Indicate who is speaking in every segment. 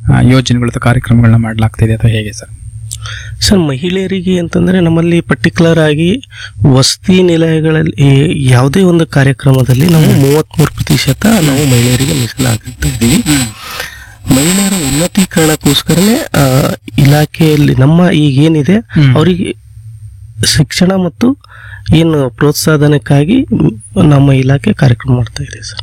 Speaker 1: ಆ, ಯೋಜನೆಗಳು ಅಥವಾ ಕಾರ್ಯಕ್ರಮಗಳನ್ನ ಮಾಡಲಾಗ್ತಿದೆ ಅಥವಾ ಹೇಗೆ ಸರ್
Speaker 2: ಸರ್ ಮಹಿಳೆಯರಿಗೆ ಅಂತಂದ್ರೆ ನಮ್ಮಲ್ಲಿ ಪರ್ಟಿಕ್ಯುಲರ್ ಆಗಿ ವಸತಿ ನಿಲಯಗಳಲ್ಲಿ ಈ ಯಾವುದೇ ಒಂದು ಕಾರ್ಯಕ್ರಮದಲ್ಲಿ ನಾವು ಮೂವತ್ಮೂರು ಪ್ರತಿಶತ ನಾವು ಮಹಿಳೆಯರಿಗೆ ಮೀಸಲಾಗಿರ್ತಾ ಇದ್ದೀವಿ ಮಹಿಳೆಯರ ಉನ್ನತೀಕರಣಕ್ಕೋಸ್ಕರನೇ ಆ, ಇಲಾಖೆಯಲ್ಲಿ ನಮ್ಮ ಈಗ ಏನಿದೆ
Speaker 1: ಹ್ಮ್.
Speaker 2: ಅವರಿಗೆ ಶಿಕ್ಷಣ ಮತ್ತು ಏನು ಪ್ರೋತ್ಸಾಹನಕ್ಕಾಗಿ ನಮ್ಮ ಇಲಾಖೆ ಕಾರ್ಯಕ್ರಮ ಮಾಡ್ತಾ ಇದೆ ಸರ್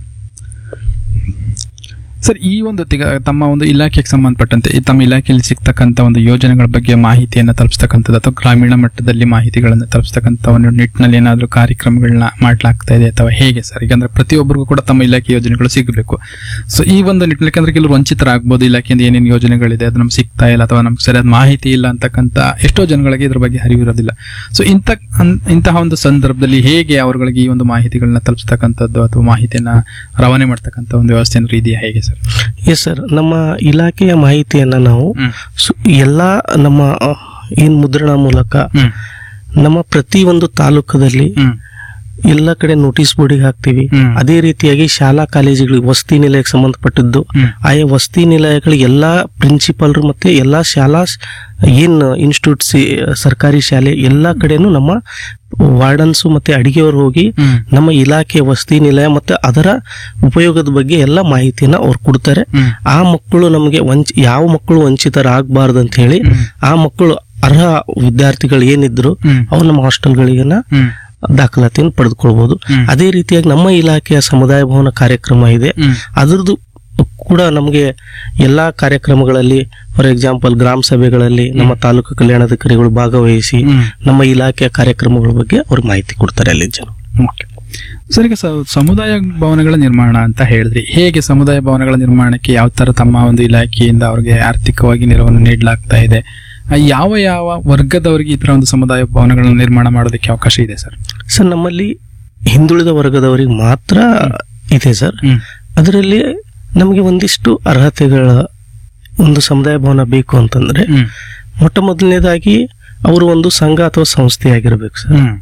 Speaker 1: ಸರ್ ಈ ಒಂದು ತಿಗ- ತಮ್ಮ ಒಂದು ಇಲಾಖೆಗೆ ಸಂಬಂಧಪಟ್ಟಂತೆ ಈ ತಮ್ಮ ಇಲಾಖೆಯಲ್ಲಿ ಸಿಗ್ತಕ್ಕಂಥ ಒಂದು ಯೋಜನೆಗಳ ಬಗ್ಗೆ ಮಾಹಿತಿಯನ್ನು ತಲುಪಿಸ್ತಕ್ಕಂಥದ್ದು ಅಥವಾ ಗ್ರಾಮೀಣ ಮಟ್ಟದಲ್ಲಿ ಮಾಹಿತಿಗಳನ್ನು ತಲುಪಿಸ್ತಕ್ಕಂಥ ಒಂದು ನಿಟ್ಟಿನಲ್ಲಿ ಏನಾದರೂ ಕಾರ್ಯಕ್ರಮಗಳನ್ನ ಮಾಡಲಾಗ್ತಾ ಇದೆ ಅಥವಾ ಹೇಗೆ ಸರ್ ಈಗ ಅಂದ್ರೆ ಪ್ರತಿಯೊಬ್ಬರಿಗೂ ಕೂಡ ತಮ್ಮ ಇಲಾಖೆ ಯೋಜನೆಗಳು ಸಿಗಬೇಕು ಸೊ ಈ ಒಂದು ನಿಟ್ಟಿನಲ್ಲಿ ಯಾಕಂದ್ರೆ ಕೆಲವರು ವಂಚಿತರಾಗ್ಬೋದು ಇಲಾಖೆಯಿಂದ ಏನೇನು ಯೋಜನೆಗಳಿದೆ ಅದು ನಮ್ಗೆ ಸಿಗ್ತಾ ಇಲ್ಲ ಅಥವಾ ನಮ್ಗೆ ಸರಿಯಾದ ಮಾಹಿತಿ ಇಲ್ಲ ಅಂತಕ್ಕಂಥ ಎಷ್ಟೋ ಜನಗಳಿಗೆ ಇದ್ರ ಬಗ್ಗೆ ಅರಿವಿರೋದಿಲ್ಲ ಸೊ ಇಂಥ ಅನ್- ಇಂತಹ ಒಂದು ಸಂದರ್ಭದಲ್ಲಿ ಹೇಗೆ ಅವರುಗಳಿಗೆ ಈ ಒಂದು ಮಾಹಿತಿಗಳನ್ನ ತಲುಪಿಸ್ತಕ್ಕಂಥದ್ದು ಅಥವಾ ಮಾಹಿತಿಯನ್ನ ರವಾನೆ ಮಾಡ್ತಕ್ಕಂಥ ಒಂದು ವ್ಯವಸ್ಥೆ ಏನಾದ್ರು ಇದೆಯಾ ಹೇಗೆ ಸರ್
Speaker 2: ಎಸ್ ಸರ್ ನಮ್ಮ ಇಲಾಖೆಯ ಮಾಹಿತಿಯನ್ನ ನಾವು
Speaker 1: ಹ್ಮ್
Speaker 2: ಸು- ಎಲ್ಲಾ ನಮ್ಮ ಆ, ಏನ್ ಮುದ್ರಣ ಮೂಲಕ
Speaker 1: ಹ್ಮ್
Speaker 2: ನಮ್ಮ ಪ್ರತಿ ಒಂದು ತಾಲೂಕದಲ್ಲಿ
Speaker 1: ಹ್ಮ್
Speaker 2: ಎಲ್ಲ ಕಡೆ ನೋಟಿಸ್ ಬೋರ್ಡಿಗೆ ಹಾಕ್ತಿವಿ
Speaker 1: ಹ್ಮ್.
Speaker 2: ಅದೇ ರೀತಿಯಾಗಿ ಶಾಲಾ ಕಾಲೇಜುಗಳಿಗೆ ವಸತಿ ನಿಲಯಕ್ಕೆ ಸಂಬಂಧಪಟ್ಟಿದ್ದು
Speaker 1: ಹ್ಮ್.
Speaker 2: ಆಯಾ ವಸತಿ ನಿಲಯಗಳಿಗೆ ಎಲ್ಲಾ ಪ್ರಿನ್ಸಿಪಾಲ್ರು ಮತ್ತೆ ಎಲ್ಲಾ ಶಾಲಾ ಸ್- ಏನ್ ಇನ್ಸ್ಟಿಟ್ಯೂಟ್ ಸರ್ಕಾರಿ ಶಾಲೆ ಎಲ್ಲಾ ಕಡೆನೂ ನಮ್ಮ ವಾರ್ಡನ್ಸ್ ಮತ್ತೆ ಅಡಿಗೆಯವರು ಹೋಗಿ
Speaker 1: ಹ್ಮ್.
Speaker 2: ನಮ್ಮ ಇಲಾಖೆ ವಸತಿ ನಿಲಯ ಮತ್ತೆ ಅದರ ಉಪಯೋಗದ ಬಗ್ಗೆ ಎಲ್ಲ ಮಾಹಿತಿಯನ್ನ ಅವ್ರು ಕೊಡ್ತಾರೆ
Speaker 1: ಹ್ಮ್.
Speaker 2: ಆ ಮಕ್ಕಳು ನಮಗೆ ವಂಚ ಯಾವ ಮಕ್ಕಳು ವಂಚಿತರಾಗಬಾರ್ದು ಅಂತ ಹೇಳಿ
Speaker 1: ಹ್ಮ್.
Speaker 2: ಆ ಮಕ್ಕಳು ಅರ್ಹ ವಿದ್ಯಾರ್ಥಿಗಳು ಏನಿದ್ರು
Speaker 1: ಹ್ಮ್.
Speaker 2: ಅವ್ರು ನಮ್ಮ ಹಾಸ್ಟೆಲ್ಗಳಿಗೆನ
Speaker 1: ಹ್ಮ್.
Speaker 2: ದಾಖಲಾತಿಯನ್ನು ಪಡೆದುಕೊಳ್ಬಹುದು
Speaker 1: ಹ್ಮ್.
Speaker 2: ಅದೇ ರೀತಿಯಾಗಿ ನಮ್ಮ ಇಲಾಖೆಯ ಸಮುದಾಯ ಭವನ ಕಾರ್ಯಕ್ರಮ ಇದೆ
Speaker 1: ಹ್ಮ್.
Speaker 2: ಅದರದ್ದು ಕೂಡ ನಮಗೆ ಎಲ್ಲಾ ಕಾರ್ಯಕ್ರಮಗಳಲ್ಲಿ ಫಾರ್ ಎಕ್ಸಾಂಪಲ್ ಗ್ರಾಮ ಸಭೆಗಳಲ್ಲಿ ನಮ್ಮ ತಾಲೂಕು ಕಲ್ಯಾಣಾಧಿಕಾರಿಗಳು ಭಾಗವಹಿಸಿ
Speaker 1: ಹ್ಮ್.
Speaker 2: ನಮ್ಮ ಇಲಾಖೆಯ ಕಾರ್ಯಕ್ರಮಗಳ ಬಗ್ಗೆ ಅವ್ರು ಮಾಹಿತಿ ಕೊಡ್ತಾರೆ ಅಲ್ಲಿ ಜನ
Speaker 1: ಓಕೆ. ಸರ್ ಈಗ ಸ- ಸಮುದಾಯ ಭವನಗಳ ನಿರ್ಮಾಣ ಅಂತ ಹೇಳಿದ್ರಿ ಹೇಗೆ ಸಮುದಾಯ ಭವನಗಳ ನಿರ್ಮಾಣಕ್ಕೆ ಯಾವ ತರ ತಮ್ಮ ಒಂದು ಇಲಾಖೆಯಿಂದ ಅವ್ರಿಗೆ ಆರ್ಥಿಕವಾಗಿ ನೆರವನ್ನು ನೀಡಲಾಗ್ತಾ ಇದೆ ಆ, ಯಾವ ಯಾವ ವರ್ಗದವರಿಗೆ ಈ ತರ ಒಂದು ಸಮುದಾಯ ಭವನಗಳನ್ನ ನಿರ್ಮಾಣ ಮಾಡೋದಕ್ಕೆ ಅವಕಾಶ ಇದೆ ಸರ್
Speaker 2: ಸರ್ ನಮ್ಮಲ್ಲಿ ಹಿಂದುಳಿದ ವರ್ಗದವರಿಗೆ ಮಾತ್ರ ಇದೆ ಸರ್
Speaker 1: ಹ್ಮ್
Speaker 2: ಅದರಲ್ಲಿ ನಮಗೆ ಒಂದಿಷ್ಟು ಅರ್ಹತೆಗಳ ಒಂದು ಸಮುದಾಯ ಭವನ ಬೇಕು ಅಂತಂದ್ರೆ
Speaker 1: ಹ್ಮ್
Speaker 2: ಮೊಟ್ಟ ಮೊದಲನೇದಾಗಿ ಅವರು ಒಂದು ಸಂಘ ಅಥವಾ ಸಂಸ್ಥೆ ಆಗಿರ್ಬೇಕು ಸರ್
Speaker 1: ಹ್ಮ್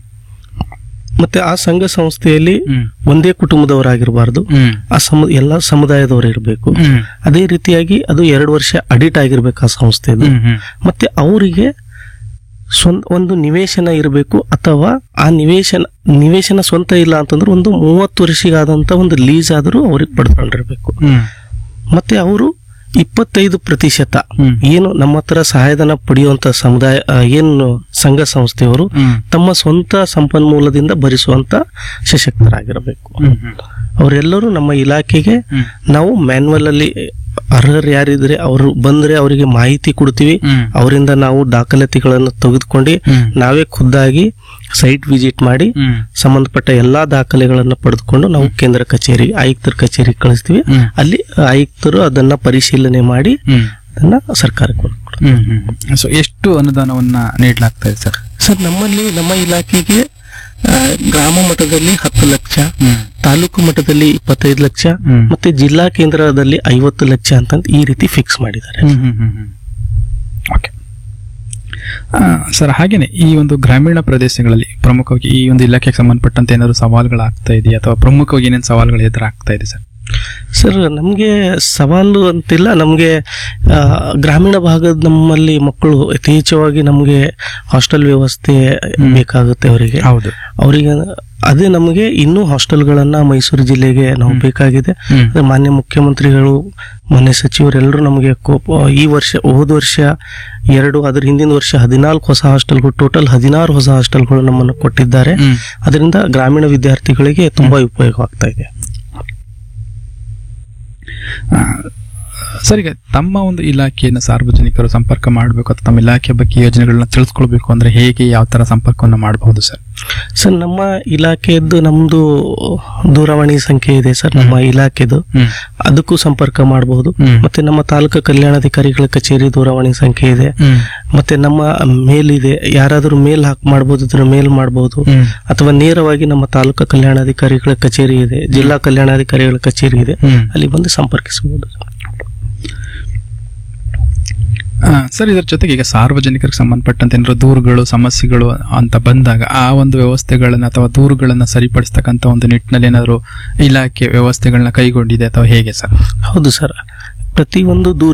Speaker 2: ಮತ್ತೆ ಆ ಸಂಘ ಸಂಸ್ಥೆಯಲ್ಲಿ
Speaker 1: ಹ್ಮ್
Speaker 2: ಒಂದೇ ಕುಟುಂಬದವರಾಗಿರಬಾರ್ದು
Speaker 1: ಹ್ಮ್
Speaker 2: ಆ ಸಮ ಎಲ್ಲ ಸಮುದಾಯದವರು ಇರಬೇಕು
Speaker 1: ಹ್ಮ್
Speaker 2: ಅದೇ ರೀತಿಯಾಗಿ ಅದು ಎರಡು ವರ್ಷ ಅಡಿಟ್ ಆಗಿರ್ಬೇಕು ಆ ಸಂಸ್ಥೆದು
Speaker 1: ಹ್ಮ್ ಹ್ಮ್
Speaker 2: ಮತ್ತೆ ಅವರಿಗೆ ಸ್ವಂತ ಒಂದು ನಿವೇಶನ ಇರಬೇಕು ಅಥವಾ ಆ ನಿವೇಶನ ನಿವೇಶನ ಸ್ವಂತ ಇಲ್ಲ ಅಂತಂದ್ರೆ ಒಂದು ಮೂವತ್ತು ವರ್ಷಿಗಾದಂತ ಒಂದು ಲೀಸ್ ಆದರೂ ಅವ್ರಿಗೆ ಪಡ್ಕೊಂಡಿರ್ಬೇಕು
Speaker 1: ಹ್ಮ್
Speaker 2: ಮತ್ತೆ ಅವರು ಇಪ್ಪತ್ತೈದು ಪ್ರತಿಶತ
Speaker 1: ಹ್ಮ್.
Speaker 2: ಏನು ನಮ್ಮ ಹತ್ರ ಸಹಾಯಧನ ಪಡೆಯುವಂತ ಸಮುದಾಯ ಆ, ಏನು ಸಂಘ ಸಂಸ್ಥೆಯವರು
Speaker 1: ಹ್ಮ್
Speaker 2: ತಮ್ಮ ಸ್ವಂತ ಸಂಪನ್ಮೂಲದಿಂದ ಭರಿಸುವಂತ ಸಶಕ್ತರಾಗಿರಬೇಕು
Speaker 1: ಹ್ಮ್ ಹ್ಮ್
Speaker 2: ಅವರೆಲ್ಲರೂ ನಮ್ಮ ಇಲಾಖೆಗೆ
Speaker 1: ಹ್ಮ್
Speaker 2: ನಾವು ಮ್ಯಾನ್ಯಲ್ ಅಲ್ಲಿ ಅರ್ಹರು ಯಾರಿದ್ರೆ ಅವರು ಬಂದ್ರೆ ಅವರಿಗೆ ಮಾಹಿತಿ ಕೊಡ್ತೀವಿ
Speaker 1: ಹ್ಮ್.
Speaker 2: ಅವರಿಂದ ನಾವು ದಾಖಲಾತಿಗಳನ್ನು ತೆಗೆದುಕೊಂಡು
Speaker 1: ಹ್ಮ್.
Speaker 2: ನಾವೇ ಖುದ್ದಾಗಿ ಸೈಟ್ ವಿಸಿಟ್ ಮಾಡಿ
Speaker 1: ಹ್ಮ್
Speaker 2: ಸಂಬಂಧಪಟ್ಟ ಎಲ್ಲಾ ದಾಖಲೆಗಳನ್ನು ಪಡೆದುಕೊಂಡು ನಾವು ಕೇಂದ್ರ ಕಚೇರಿ ಆಯುಕ್ತರ ಕಚೇರಿಗೆ ಕಳಿಸ್ತೀವಿ
Speaker 1: ಹ್ಮ್.
Speaker 2: ಅಲ್ಲಿ ಆಯುಕ್ತರು ಅದನ್ನ ಪರಿಶೀಲನೆ ಮಾಡಿ
Speaker 1: ಹ್ಮ್
Speaker 2: ಅದನ್ನ ಸರ್ಕಾರಕ್ಕೆ ಕೊಡ್ತಾರೆ
Speaker 1: ಹ್ಮ್ ಹ್ಮ್ ಸೊ ಎಷ್ಟು ಅನುದಾನವನ್ನ ನೀಡಲಾಗ್ತಾ ಇದೆ ಸರ್
Speaker 2: ಸರ್ ನಮ್ಮಲ್ಲಿ ನಮ್ಮ ಇಲಾಖೆಗೆ ಆ, ಗ್ರಾಮ ಮಟ್ಟದಲ್ಲಿ ಹತ್ತು ಲಕ್ಷ
Speaker 1: ಹ್ಮ್
Speaker 2: ತಾಲೂಕು ಮಟ್ಟದಲ್ಲಿ ಇಪ್ಪತ್ತೈದು ಲಕ್ಷ
Speaker 1: ಹ್ಮ್.
Speaker 2: ಮತ್ತೆ ಜಿಲ್ಲಾ ಕೇಂದ್ರದಲ್ಲಿ ಐವತ್ತು ಲಕ್ಷ ಅಂತ ಈ ರೀತಿ ಫಿಕ್ಸ್ ಮಾಡಿದ್ದಾರೆ
Speaker 1: ಹ್ಮ್ ಹ್ಮ್ ಹ್ಮ್ ಹ್ಮ್. ಓಕೆ ಆ, ಸರ್ ಹಾಗೇನೆ ಈ ಒಂದು ಗ್ರಾಮೀಣ ಪ್ರದೇಶಗಳಲ್ಲಿ ಪ್ರಮುಖವಾಗಿ ಈ ಒಂದು ಇಲಾಖೆಗೆ ಸಂಬಂಧಪಟ್ಟಂತೆ ಏನಾದ್ರು ಸವಾಲುಗಳಾಗ್ತಾ ಇದೆಯಾ ಅಥವಾ ಪ್ರಮುಖವಾಗಿ ಏನೇನು ಸವಾಲುಗಳು ಎದುರಾಗ್ತಾ ಇದೆ ಸರ್
Speaker 2: ಸರ್ ನಮಗೆ ಸವಾಲು ಅಂತಿಲ್ಲ ನಮಗೆ ಆ, ಗ್ರಾಮೀಣ ಭಾಗದ ನಮ್ಮಲ್ಲಿ ಮಕ್ಕಳು ಯಥೇಚ್ಛವಾಗಿ ನಮಗೆ ಹಾಸ್ಟೆಲ್ ವ್ಯವಸ್ಥೆ ಬೇಕಾಗುತ್ತೆ ಅವರಿಗೆ
Speaker 1: ಹೌದು
Speaker 2: ಅವರಿಗೆ ಅದೇ ನಮಗೆ ಇನ್ನೂ ಹಾಸ್ಟೆಲ್ಗಳನ್ನ ಮೈಸೂರು ಜಿಲ್ಲೆಗೆ ನಾವು ಬೇಕಾಗಿದೆ
Speaker 1: ಹ್ಮ್.
Speaker 2: ಅದೇ ಮಾನ್ಯ ಮುಖ್ಯಮಂತ್ರಿಗಳು ಮಾನ್ಯ ಸಚಿವರೆಲ್ಲರೂ ನಮಗೆ ಕೋಪ ಈ ವರ್ಷ ಹೋದ ವರ್ಷ ಎರಡು ಅದ್ರ ಹಿಂದಿನ ವರ್ಷ ಹದಿನಾಲ್ಕು ಹೊಸ ಹಾಸ್ಟೆಲ್ಗಳು ಟೋಟಲ್ ಹದಿನಾರು ಹೊಸ ಹಾಸ್ಟೆಲ್ಗಳು ನಮ್ಮನ್ನು ಕೊಟ್ಟಿದ್ದಾರೆ
Speaker 1: ಹ್ಮ್.
Speaker 2: ಅದರಿಂದ ಗ್ರಾಮೀಣ ವಿದ್ಯಾರ್ಥಿಗಳಿಗೆ ತುಂಬಾ ಉಪಯೋಗವಾಗ್ತಾ ಇದೆ
Speaker 1: ಆ, ಸರ್ ಈಗ ತಮ್ಮ ಒಂದು ಇಲಾಖೆಯನ್ನು ಸಾರ್ವಜನಿಕರು ಸಂಪರ್ಕ ಮಾಡಬೇಕು ಅಥವಾ ತಮ್ಮ ಇಲಾಖೆ ಬಗ್ಗೆ ಯೋಜನೆಗಳನ್ನ ತಿಳಿಸ್ಕೊಳ್ಬೇಕು ಅಂದ್ರೆ ಹೇಗೆ ಯಾವ ತರ ಸಂಪರ್ಕವನ್ನು ಮಾಡಬಹುದು ಸರ್
Speaker 2: ಸರ್ ನಮ್ಮ ಇಲಾಖೆಯದ್ದು ನಮ್ದು ದೂರವಾಣಿ ಸಂಖ್ಯೆ ಇದೆ ಸರ್ ನಮ್ಮ ಇಲಾಖೆದು
Speaker 1: ಹ್ಮ್
Speaker 2: ಅದಕ್ಕೂ ಸಂಪರ್ಕ ಮಾಡಬಹುದು
Speaker 1: ಹ್ಮ್.
Speaker 2: ಮತ್ತೆ ನಮ್ಮ ತಾಲೂಕು ಕಲ್ಯಾಣಾಧಿಕಾರಿಗಳ ಕಚೇರಿ ದೂರವಾಣಿ ಸಂಖ್ಯೆ ಇದೆ
Speaker 1: ಹ್ಮ್
Speaker 2: ಮತ್ತೆ ನಮ್ಮ ಮೇಲ್ ಇದೆ ಯಾರಾದರೂ ಮೇಲ್ ಹಾಕ್ ಮಾಡಬಹುದು ಅದನ್ನ ಮೇಲ್ ಮಾಡಬಹುದು
Speaker 1: ಹ್ಮ್
Speaker 2: ಅಥವಾ ನೇರವಾಗಿ ನಮ್ಮ ತಾಲೂಕು ಕಲ್ಯಾಣಾಧಿಕಾರಿಗಳ ಕಚೇರಿ ಇದೆ ಜಿಲ್ಲಾ ಕಲ್ಯಾಣಾಧಿಕಾರಿಗಳ ಕಚೇರಿ ಇದೆ
Speaker 1: ಹ್ಮ್
Speaker 2: ಅಲ್ಲಿ ಬಂದು ಸಂಪರ್ಕಿಸಬಹುದು
Speaker 1: ಆ, ಸರ್ ಇದರ ಜೊತೆಗೆ ಈಗ ಸಾರ್ವಜನಿಕರಿಗೆ ಸಂಬಂಧಪಟ್ಟಂತೆ ಏನಾದ್ರು ದೂರುಗಳು ಸಮಸ್ಯೆಗಳು ಅಂತ ಬಂದಾಗ ಆ ಒಂದು ವ್ಯವಸ್ಥೆಗಳನ್ನ ಅಥವಾ ದೂರುಗಳನ್ನ ಸರಿಪಡಿಸ್ತಕ್ಕಂಥ ಒಂದು ನಿಟ್ಟಿನಲ್ಲಿ ಏನಾದ್ರು ಇಲಾಖೆ ವ್ಯವಸ್ಥೆಗಳನ್ನ ಕೈಗೊಂಡಿದೆ ಅಥವಾ ಹೇಗೆ ಸರ್
Speaker 2: ಹೌದು ಸರ್ ಪ್ರತಿಯೊಂದು ದೂರ